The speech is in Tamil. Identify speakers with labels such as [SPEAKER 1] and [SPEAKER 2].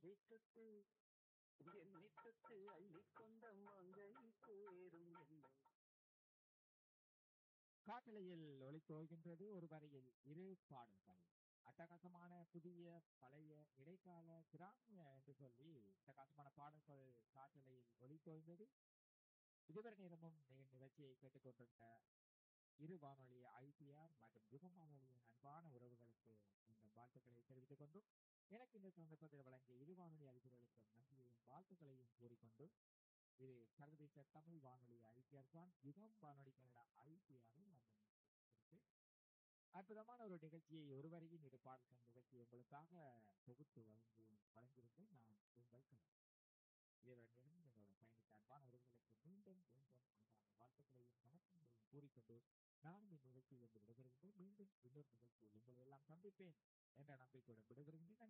[SPEAKER 1] விட்டுட்டு என்னை தொட்டு அள்ளிக்கொண்ட மங்கை சேரும் என்னை
[SPEAKER 2] காட்டலையில் ஒளித்தோகின்றது ஒரு வரையில் இரு பாடல்கள் அட்டகாசமான புதிய பழைய இடைக்கால கிராமிய என்று சொல்லி அட்டகாசமான பாடல்கள் காட்டலையில் ஒளித்தோய்ந்தது இதுவரை நேரமும் நீங்கள் நிகழ்ச்சியை கேட்டுக்கொண்டிருந்த இரு வானொலி ஐபிஆர் மற்றும் யுகம் வானொலியின் அன்பான உறவுகளுக்கு இந்த வாழ்த்துக்களை தெரிவித்துக் கொண்டும் எனக்கு இந்த சந்தர்ப்பத்தில் வழங்கிய இரு வானொலி அதிபர்களுக்கு நன்றியையும் வாழ்த்துக்களையும் கூறிக்கொண்டு இது சர்வதேச தமிழ் வானொலி ஐபிஆர் தான் யுகம் வானொலி கனடா ஐபிஆரும் அற்புதமான ஒரு நிகழ்ச்சியை ஒருவரையும் இரு பாடல்கள் நிகழ்ச்சி உங்களுக்காக தொகுத்து வழங்கி வழங்கியிருந்தேன் நான் உங்கள் கணவன் இறைவனிடம் எங்களோட பயணித்த அன்பான உறவுகளுக்கு மீண்டும் மீண்டும் அன்பான வாழ்த்துக்களையும் வணக்கங்களையும் கூறிக்கொண்டு நானும் இந்த நிகழ்ச்சியில் இருந்து விடைபெறுகின்றேன் மீண்டும் இன்னொரு நிகழ்ச்சியில் உங்களை எல்லாம் சந்திப்பேன் என்ற நம்பிக்கையுடன் விடைபெறுகின்றேன்